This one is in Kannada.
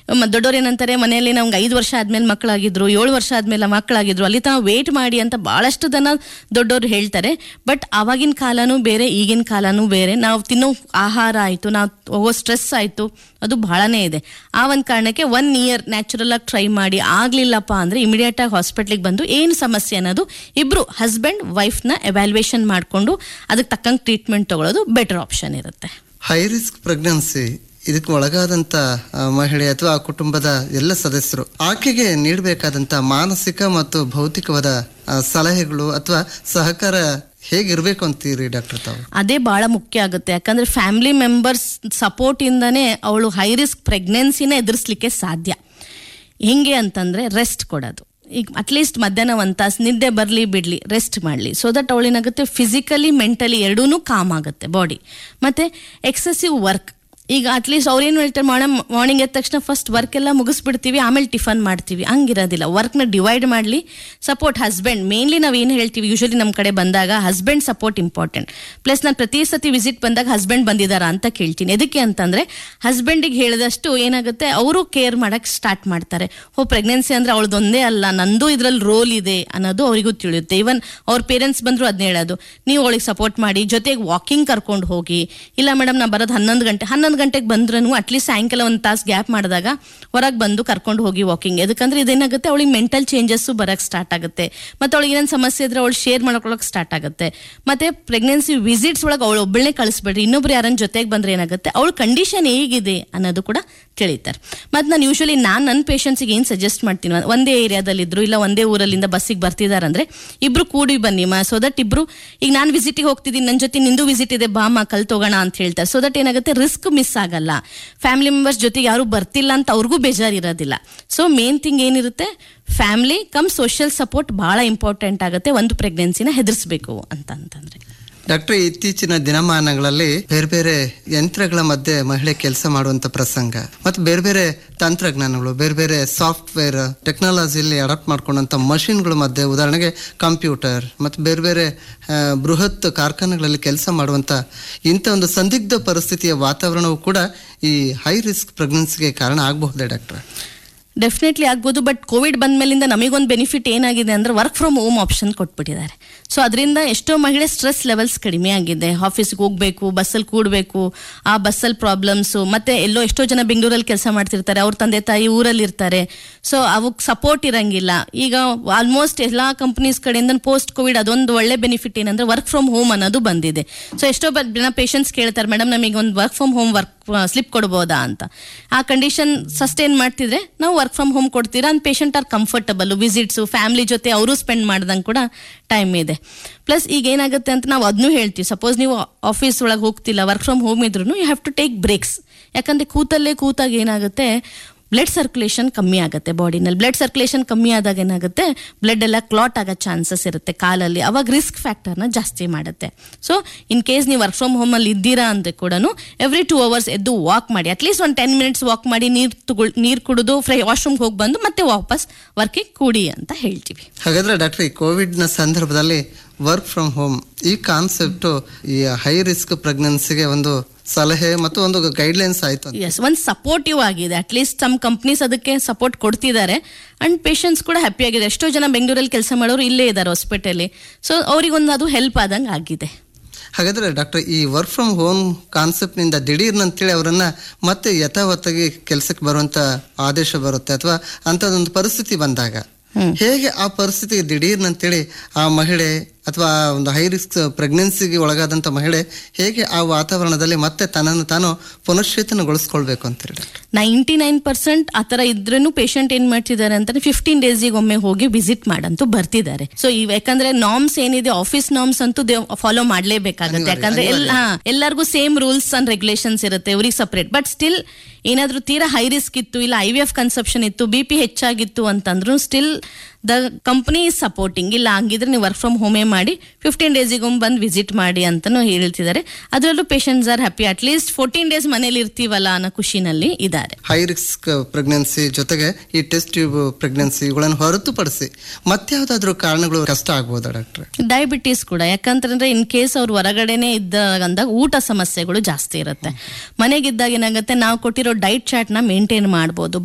ಮ- ದೊಡ್ಡೋರು ಏನಂತಾರೆ ಮನೆಯಲ್ಲಿ ನಮ್ಗೆ ಐದು ವರ್ಷ ಆದ್ಮೇಲೆ ಮಕ್ಕಳಾಗಿದ್ರು ಏಳು ವರ್ಷ ಆದ್ಮೇಲೆ ಮಕ್ಕಳಾಗಿದ್ರು ಅಲ್ಲಿ ತನಕ ವೇಟ್ ಮಾಡಿ ಅಂತ ಬಹಳಷ್ಟು ಜನ ದೊಡ್ಡೋರು ಹೇಳ್ತಾರೆ ಬಟ್ ಆವಾಗಿನ ಕಾಲನೂ ಬೇರೆ ಈಗಿನ ಕಾಲನೂ ಬೇರೆ ನಾವು ತಿನ್ನೋ ಆಹಾರ ಆಯಿತು ನಾವು ಹೋಗೋ ಸ್ಟ್ರೆಸ್ ಆಯಿತು ಅದು ಬಹಳನೇ ಇದೆ ಆ ಒಂದು ಕಾರಣಕ್ಕೆ ಒನ್ ಇಯರ್ ನ್ಯಾಚುರಲ್ ಆಗಿ ಟ್ರೈ ಮಾಡಿ ಆಗ್ಲಿಲ್ಲಪ್ಪ ಅಂದ್ರೆ ಇಮಿಡಿಯೇಟ್ ಆಗಿ ಹಾಸ್ಪಿಟ್ಲಿಗೆ ಬಂದು ಏನು ಸಮಸ್ಯೆ ಅನ್ನೋದು ಇಬ್ರು ಹಸ್ಬೆಂಡ್ ವೈಫ್ನ ಎವ್ಯಾಲ್ಯೂಯೇಷನ್ ಮಾಡಿಕೊಂಡು ಅದಕ್ಕೆ ತಕ್ಕಂಗೆ ಟ್ರೀಟ್ಮೆಂಟ್ ತಗೊಳ್ಳೋದು ಬೆಟರ್ ಆಪ್ಷನ್ ಇರುತ್ತೆ ಹೈ ರಿಸ್ಕ್ ಪ್ರೆಗ್ನೆನ್ಸಿ ಇದಕ್ಕೆ ಒಳಗಾದಂತ ಆ, ಮಹಿಳೆ ಅಥವಾ ಆ ಕುಟುಂಬದ ಎಲ್ಲ ಸದಸ್ಯರು ಆಕೆಗೆ ನೀಡಬೇಕಾದಂತ ಮಾನಸಿಕ ಮತ್ತು ಭೌತಿಕವಾದ ಆ, ಸಲಹೆಗಳು ಅಥವಾ ಸಹಕಾರ ಹೇಗಿರ್ಬೇಕು ಅಂತೀರಿ ಡಾಕ್ಟರ್ ತಾವು ಅದೇ ಬಹಳ ಮುಖ್ಯ ಆಗುತ್ತೆ ಯಾಕಂದ್ರೆ ಫ್ಯಾಮಿಲಿ ಮೆಂಬರ್ಸ್ ಸಪೋರ್ಟ್ ಇಂದಾನೆ ಅವಳು ಹೈ ರಿಸ್ಕ್ ಪ್ರೆಗ್ನೆನ್ಸಿನ ಎದುರಿಸ್ಲಿಕ್ಕೆ ಸಾಧ್ಯ ಹೆಂಗೆ ಅಂತಂದ್ರೆ ರೆಸ್ಟ್ ಕೊಡೋದು ಈಗ ಅಟ್ಲೀಸ್ಟ್ ಮಧ್ಯಾಹ್ನ ಒಂದು ತಾಸು ನಿದ್ದೆ ಬರಲಿ ಬಿಡಲಿ ರೆಸ್ಟ್ ಮಾಡಲಿ ಸೊ ದಟ್ ಅವಳೇನಾಗುತ್ತೆ ಫಿಸಿಕಲಿ ಮೆಂಟಲಿ ಎರಡೂ ಕಾಮ್ ಆಗುತ್ತೆ ಬಾಡಿ ಮತ್ತೆ ಎಕ್ಸೆಸಿವ್ ವರ್ಕ್ ಈಗ ಅಟ್ಲೀಸ್ಟ್ ಅವ್ರೇನು ಹೇಳ್ತಾರೆ ಮೇಡಮ್ ಮಾರ್ನಿಂಗ್ ಎದ್ದ ತಕ್ಷಣ ಫಸ್ಟ್ ವರ್ಕ್ ಎಲ್ಲ ಮುಗಿಸ್ಬಿಡ್ತೀವಿ ಆಮೇಲೆ ಟಿಫನ್ ಮಾಡ್ತೀವಿ ಹಂಗಿರೋದಿಲ್ಲ ವರ್ಕ್ನ ಡಿವೈಡ್ ಮಾಡಲಿ ಸಪೋರ್ಟ್ ಹಸ್ಬೆಂಡ್ ಮೇನ್ಲಿ ನಾವು ಏನು ಹೇಳ್ತೀವಿ ಯೂಶಲಿ ನಮ್ಮ ಕಡೆ ಬಂದಾಗ ಹಸ್ಬೆಂಡ್ ಸಪೋರ್ಟ್ ಇಂಪಾರ್ಟೆಂಟ್ ಪ್ಲಸ್ ನಾನು ಪ್ರತಿ ಸತಿ ವಿಸಿಟ್ ಬಂದಾಗ ಹಸ್ಬೆಂಡ್ ಬಂದಿದ್ದಾರಾ ಅಂತ ಕೇಳ್ತೀನಿ ಎದಕ್ಕೆ ಅಂತಂದ್ರೆ ಹಸ್ಬೆಂಡಿಗೆ ಹೇಳಿದಷ್ಟು ಏನಾಗುತ್ತೆ ಅವರು ಕೇರ್ ಮಾಡಕ್ ಸ್ಟಾರ್ಟ್ ಮಾಡ್ತಾರೆ ಓ ಪ್ರೆಗ್ನೆನ್ಸಿ ಅಂದ್ರೆ ಅವಳದೊಂದೇ ಅಲ್ಲ ನಂದು ಇದ್ರಲ್ಲಿ ರೋಲ್ ಇದೆ ಅನ್ನೋದು ಅವರಿಗೂ ತಿಳಿಯುತ್ತೆ ಈವನ್ ಅವ್ರ ಪೇರೆಂಟ್ಸ್ ಬಂದ್ರು ಅದನ್ನ ಹೇಳೋದು ನೀವು ಅವಳಿಗೆ ಸಪೋರ್ಟ್ ಮಾಡಿ ಜೊತೆಗೆ ವಾಕಿಂಗ್ ಕರ್ಕೊಂಡು ಹೋಗಿ ಇಲ್ಲ ಮೇಡಮ್ ನಾ ಬರೋದು ಹನ್ನೊಂದು ಗಂಟೆ ಹನ್ನೊಂದು ಗಂಟೆಗೆ ಬಂದ್ರೂ ಅಟ್ಲೀಸ್ಟ್ ಸಾಯಂಕಾಲ ಒಂದು ತಾಸು ಗ್ಯಾಪ್ ಮಾಡಿದಾಗ ಹೊರಗೆ ಬಂದು ಕರ್ಕೊಂಡು ಹೋಗಿ ವಾಕಿಂಗ್ ಯಾಕಂದ್ರೆ ಇದೇನಾಗುತ್ತೆ ಅವಳಿಗೆ ಮೆಂಟಲ್ ಚೇಂಜಸ್ಸು ಬರಕ್ಕೆ ಸ್ಟಾರ್ಟ್ ಆಗುತ್ತೆ ಮತ್ತೆ ಅವಳಿಗೆ ಏನೇನು ಸಮಸ್ಯೆ ಇದ್ರೆ ಅವಳು ಶೇರ್ ಮಾಡ್ಕೊಳಕ್ ಸ್ಟಾರ್ಟ್ ಆಗುತ್ತೆ ಮತ್ತೆ ಪ್ರೆಗ್ನೆನ್ಸಿ ವಿಸಿಟ್ಸ್ ಒಳಗೆ ಅವಳು ಒಬ್ಬಳನ್ನೇ ಕಳಿಸ್ಬೇಡ್ರಿ ಇನ್ನೊಬ್ರು ಯಾರನ್ನ ಜೊತೆಗೆ ಬಂದ್ರೆ ಏನಾಗುತ್ತೆ ಅವಳ ಕಂಡೀಷನ್ ಹೇಗಿದೆ ಅನ್ನೋದು ಕೂಡ ತಿಳಿತಾರೆ ಮತ್ತೆ ನಾನು ಯೂಶಲಿ ನಾನು ನನ್ನ ಪೇಷಂಟ್ಸಿಗೆ ಏನು ಸಜೆಸ್ಟ್ ಮಾಡ್ತೀನಿ ಅಂದ್ರೆ ಒಂದೇ ಏರಿಯಾದಲ್ಲಿ ಇದ್ರು ಇಲ್ಲ ಒಂದೇ ಊರಲ್ಲಿಂದ ಬಸ್ಸಿಗೆ ಬರ್ತಿದಾರಂದ್ರೆ ಇಬ್ರು ಕೂಡಿ ಬನ್ನಿ ಮಾ ಸೊ ದಟ್ ಇಬ್ರು ಈಗ ನಾನು ವಿಸಿಟಿಗೆ ಹೋಗ್ತಿದ್ದೀನಿ ನನ್ನ ಜೊತೆ ನಿಂದು ವಿಸಿಟ್ ಇದೆ ಬಾಮ ಕಲ್ ತಗೋಣ ಅಂತ ಹೇಳ್ತಾರೆ ಸೊ ದಟ್ ಏನಾಗುತ್ತೆ ರಿಸ್ಕ್ ಮಿಸ್ ಆಗಲ್ಲ ಫ್ಯಾಮಿಲಿ ಮೆಂಬರ್ಸ್ ಜೊತೆಗೆ ಯಾರು ಬರ್ತಿಲ್ಲ ಅಂತ ಅವ್ರಿಗೂ ಬೇಜಾರಿರೋದಿಲ್ಲ ಸೊ ಮೇನ್ ಥಿಂಗ್ ಏನಿರುತ್ತೆ ಫ್ಯಾಮಿಲಿ ಕಮ್ ಸೋಷಿಯಲ್ ಸಪೋರ್ಟ್ ಬಹಳ ಇಂಪಾರ್ಟೆಂಟ್ ಆಗುತ್ತೆ ಒಂದು ಪ್ರೆಗ್ನೆನ್ಸಿನ ಹೆದರ್ಸ್ಬೇಕು ಅಂತ ಅಂತಂದ್ರೆ ಡಾಕ್ಟರ್ ಇತ್ತೀಚಿನ ದಿನಮಾನಗಳಲ್ಲಿ ಬೇರೆ ಬೇರೆ ಯಂತ್ರಗಳ ಮಧ್ಯೆ ಮಹಿಳೆ ಕೆಲಸ ಮಾಡುವಂತ ಪ್ರಸಂಗ ಮತ್ತು ಬೇರೆ ಬೇರೆ ತಂತ್ರಜ್ಞಾನಗಳು ಬೇರೆ ಬೇರೆ ಸಾಫ್ಟ್ವೇರ್ ಟೆಕ್ನಾಲಜಿಯಲ್ಲಿ ಅಡಾಪ್ಟ್ ಮಾಡ್ಕೊಂಡಂತ ಮಷಿನ್ಗಳ ಮಧ್ಯೆ ಉದಾಹರಣೆಗೆ ಕಂಪ್ಯೂಟರ್ ಮತ್ತು ಬೇರೆ ಬೇರೆ ಆ, ಬೃಹತ್ ಕಾರ್ಖಾನೆಗಳಲ್ಲಿ ಕೆಲಸ ಮಾಡುವಂತ ಇಂಥ ಒಂದು ಸಂದಿಗ್ಧ ಪರಿಸ್ಥಿತಿಯ ವಾತಾವರಣವು ಕೂಡ ಈ ಹೈ ರಿಸ್ಕ್ ಪ್ರೆಗ್ನೆನ್ಸಿಗೆ ಕಾರಣ ಆಗಬಹುದೇ ಡಾಕ್ಟರ್ ಡೆಫಿನೆಟ್ಲಿ ಆಗ್ಬೋದು ಬಟ್ ಕೋವಿಡ್ ಬಂದ್ಮೇಲಿಂದ ನಮಗೊಂದು ಬೆನಿಫಿಟ್ ಏನಾಗಿದೆ ಅಂದ್ರೆ ವರ್ಕ್ ಫ್ರಮ್ ಹೋಮ್ ಆಪ್ಷನ್ ಕೊಟ್ಬಿಟ್ಟಿದ್ದಾರೆ ಸೊ ಅದರಿಂದ ಎಷ್ಟೋ ಮಹಿಳೆ ಸ್ಟ್ರೆಸ್ ಲೆವೆಲ್ಸ್ ಕಡಿಮೆ ಆಗಿದೆ ಆಫೀಸ್ಗೆ ಹೋಗ್ಬೇಕು ಬಸ್ಸಲ್ಲಿ ಕೂಡಬೇಕು ಆ ಬಸ್ಸಲ್ಲಿ ಪ್ರಾಬ್ಲಮ್ಸು ಮತ್ತೆ ಎಲ್ಲೋ ಎಷ್ಟೋ ಜನ ಬೆಂಗಳೂರಲ್ಲಿ ಕೆಲಸ ಮಾಡ್ತಿರ್ತಾರೆ ಅವ್ರ ತಂದೆ ತಾಯಿ ಊರಲ್ಲಿ ಇರ್ತಾರೆ ಸೊ ಅವಕ್ಕೆ ಸಪೋರ್ಟ್ ಇರಂಗಿಲ್ಲ ಈಗ ಆಲ್ಮೋಸ್ಟ್ ಎಲ್ಲ ಕಂಪ್ನೀಸ್ ಕಡೆಯಿಂದ ಪೋಸ್ಟ್ ಕೋವಿಡ್ ಅದೊಂದು ಒಳ್ಳೆ ಬೆನಿಫಿಟ್ ಏನಂದ್ರೆ ವರ್ಕ್ ಫ್ರಮ್ ಹೋಮ್ ಅನ್ನೋದು ಬಂದಿದೆ ಸೊ ಎಷ್ಟೋ ಬ- ಜನ ಪೇಷಂಟ್ಸ್ ಕೇಳ್ತಾರೆ ಮೇಡಮ್ ನಮಗೆ ಒಂದು work from home work slip ಕೊಡ್ಬೋದಾ ಅಂತ ಆ ಕಂಡೀಷನ್ ಸಸ್ಟೈನ್ ಮಾಡ್ತಿದ್ರೆ ನಾವು ವರ್ಕ್ ಫ್ರಮ್ ಹೋಮ್ ಕೊಡ್ತೀರಾ and patient are comfortable visits family ಜೊತೆ ಅವರು ಸ್ಪೆಂಡ್ ಮಾಡ್ದಂಗೆ ಕೂಡ ಟೈಮ್ ಇದೆ ಪ್ಲಸ್ ಈಗ ಏನಾಗುತ್ತೆ ಅಂತ ನಾವು ಅದನ್ನೂ ಹೇಳ್ತೀವಿ ಸಪೋಸ್ ನೀವು ಆಫೀಸ್ ಒಳಗೆ ಹೋಗ್ತಿಲ್ಲ ವರ್ಕ್ ಫ್ರಮ್ ಹೋಮ್ ಇದ್ರೂ you have to take breaks ಯಾಕಂದ್ರೆ ಕೂತಲ್ಲೇ ಕೂತಾಗ ಏನಾಗುತ್ತೆ ಬ್ಲಡ್ ಸರ್ಕ್ಯುಲೇಷನ್ ಕಮ್ಮಿ ಆಗುತ್ತೆ ಬಾಡಿನಲ್ಲಿ ಬ್ಲಡ್ ಸರ್ಕ್ಯುಲೇಷನ್ ಕಮ್ಮಿ ಆದಾಗ ಏನಾಗುತ್ತೆ ಬ್ಲಡ್ ಎಲ್ಲ ಕ್ಲಾಟ್ ಆಗೋ ಚಾನ್ಸಸ್ ಇರುತ್ತೆ ಕಾಲಲ್ಲಿ ಅವಾಗ ರಿಸ್ಕ್ ಫ್ಯಾಕ್ಟರ್ನ ಜಾಸ್ತಿ ಮಾಡುತ್ತೆ ಸೊ ಇನ್ ಕೇಸ್ ನೀವು ವರ್ಕ್ ಫ್ರಮ್ ಹೋಮಲ್ಲಿ ಇದ್ದೀರಾ ಅಂದ್ರೆ ಕೂಡ ಎವ್ರಿ ಟೂ ಅವರ್ಸ್ ಎದ್ದು ವಾಕ್ ಮಾಡಿ ಅಟ್ಲೀಸ್ಟ್ ಒಂದು ಟೆನ್ ಮಿನಿಟ್ಸ್ ವಾಕ್ ಮಾಡಿ ನೀರು ತಗೊಳ್ ನೀರು ಕುಡಿದು ಫ್ರೈ ವಾಶ್ರೂಮ್ಗೆ ಹೋಗಿ ಬಂದು ಮತ್ತೆ ವಾಪಸ್ ವರ್ಕಿಗೆ ಕೂಡಿ ಅಂತ ಹೇಳ್ತೀವಿ ಹಾಗಾದ್ರೆ ಡಾಕ್ಟರ್ ಈ ಕೋವಿಡ್ನ ಸಂದರ್ಭದಲ್ಲಿ ವರ್ಕ್ ಫ್ರಮ್ ಹೋಮ್ ಈ ಕಾನ್ಸೆಪ್ಟು ಈ ಹೈ ರಿಸ್ಕ್ ಪ್ರೆಗ್ನೆನ್ಸಿಗೆ ಒಂದು ಸಲಹೆ ಮತ್ತು ಒಂದು ಗೈಡ್ಲೈನ್ಸ್ ಆಯ್ತು ಅಂತ. ಎಸ್ ಒಂದು ಸಪೋರ್ಟಿವ್ ಆಗಿದೆ ಅಟ್ಲೀಸ್ಟ್ ಸಮ್ ಕಂಪ್ನೀಸ್ ಅದಕ್ಕೆ ಸಪೋರ್ಟ್ ಕೊಡ್ತಿದ್ದಾರೆ ಅಂಡ್ ಪೇಷಂಟ್ಸ್ ಕೂಡ ಹ್ಯಾಪಿ ಆಗಿದೆ ಎಷ್ಟೋ ಜನ ಬೆಂಗಳೂರಲ್ಲಿ ಕೆಲಸ ಮಾಡೋರು ಇಲ್ಲೇ ಇದ್ದಾರೆ ಹಾಸ್ಪಿಟಲಿ ಸೊ ಅವ್ರಿಗೊಂದು ಅದು ಹೆಲ್ಪ್ ಆದಂಗೆ ಆಗಿದೆ ಹಾಗಾದ್ರೆ ಡಾಕ್ಟರ್ ಈ ವರ್ಕ್ ಫ್ರಮ್ ಹೋಮ್ ಕಾನ್ಸೆಪ್ಟ್ನಿಂದ ದಿಢೀರ್ನಂತೇಳಿ ಅವರನ್ನ ಮತ್ತೆ ಯಥಾವತ್ತಾಗಿ ಕೆಲಸಕ್ಕೆ ಬರುವಂತ ಆದೇಶ ಬರುತ್ತೆ ಅಥವಾ ಅಂಥದ್ದೊಂದು ಪರಿಸ್ಥಿತಿ ಬಂದಾಗ ಹೇಗೆ ಆ ಪರಿಸ್ಥಿತಿ ದಿಢೀರ್ನಂತೇಳಿ ಆ ಮಹಿಳೆ ಅಥವಾ ಒಂದು ಹೈ ರಿಸ್ಕ್ ಪ್ರೆಗ್ನೆನ್ಸಿಗೆ ಒಳಗಾದಂಥ ಮಹಿಳೆ ಹೇಗೆ ಆ ವಾತಾವರಣದಲ್ಲಿ ಮತ್ತೆ ತನ್ನನ್ನು ತಾನು ಪುನಶ್ಚೇತನಗೊಳಿಸ್ಕೊಳ್ಬೇಕು ಅಂತೀರಿ ಡಾಕ್ಟರ್ ನೈಂಟಿ ನೈನ್ ಪರ್ಸೆಂಟ್ ಆ ಥರ ಇದ್ರೂ ಪೇಷಂಟ್ ಏನ್ ಮಾಡ್ತಿದ್ದಾರೆ ಅಂತಂದ್ರೆ ಫಿಫ್ಟೀನ್ ಡೇಸಿಗೆ ಒಮ್ಮೆ ಹೋಗಿ ವಿಸಿಟ್ ಮಾಡಂತೂ ಬರ್ತಿದ್ದಾರೆ ಸೊ ಇವ್ ಯಾಕಂದ್ರೆ ನಾರ್ಮ್ಸ್ ಏನಿದೆ ಆಫೀಸ್ ನಾರ್ಮ್ಸ್ ಅಂತೂ ಫಾಲೋ ಮಾಡ್ಲೇಬೇಕಾಗತ್ತೆ ಯಾಕಂದ್ರೆ ಎಲ್ಲ ಹಾ, ಎಲ್ಲರಿಗೂ ಸೇಮ್ ರೂಲ್ಸ್ ಅಂಡ್ ರೆಗ್ಯುಲೇಷನ್ಸ್ ಇರುತ್ತೆ ಇವ್ರಿಗೆ ಸಪ್ರೇಟ್ ಬಟ್ ಸ್ಟಿಲ್ ಏನಾದ್ರೂ ತೀರಾ ಹೈ ರಿಸ್ಕ್ ಇತ್ತು ಇಲ್ಲ ಐ ವಿ ಎಫ್ ಕನ್ಸಪ್ಷನ್ ಇತ್ತು ಬಿ ಪಿ ಹೆಚ್ಚಾಗಿತ್ತು ಅಂತಂದ್ರು still the company is supporting ಇಲ್ಲ ಹಂಗಿದ್ರೆ ನೀವು ವರ್ಕ್ ಫ್ರಮ್ ಹೋಮೇ ಮಾಡಿ ಫಿಫ್ಟೀನ್ ಡೇಸಿಗೊಮ್ಮೆ ಬಂದು ವಿಸಿಟ್ ಮಾಡಿ ಅಂತಾನು ಹೇಳ್ತಿದ್ದಾರೆ ಅದರಲ್ಲೂ patients are happy at least fourteen days ಮನೇಲಿ ಇರ್ತೀವಲ್ಲ ಅನ್ನೋ ಖುಷಿನಲ್ಲಿ ಇದ್ದಾರೆ ಹೈ ರಿಸ್ಕ್ ಪ್ರೆಗ್ನೆನ್ಸಿ ಜೊತೆಗೆ ಈ ಟೆಸ್ಟ್ ಟ್ಯೂಬ್ ಪ್ರೆಗ್ನೆನ್ಸಿ ಇವುಗಳನ್ನು ಹೊರತುಪಡಿಸಿ ಮತ್ಯಾವುದಾದ್ರೂ ಕಾರಣಗಳು ಕಷ್ಟ ಆಗ್ಬೋದಾ ಡಾಕ್ಟ್ರೆ ಡಯಾಬಿಟೀಸ್ ಕೂಡ ಯಾಕಂತಂದ್ರೆ ಇನ್ ಕೇಸ್ ಅವ್ರು ಹೊರಗಡೆನೆ ಇದ್ದಾಗ ಅಂದಾಗ ಊಟ ಸಮಸ್ಯೆಗಳು ಜಾಸ್ತಿ ಇರುತ್ತೆ ಮನೆಗಿದ್ದಾಗ ಏನಾಗುತ್ತೆ ನಾವು ಕೊಟ್ಟಿರೋ ಡೈಟ್ ಚಾರ್ಟ್ ನ ಮೇಂಟೈನ್ ಮಾಡ್ಬೋದು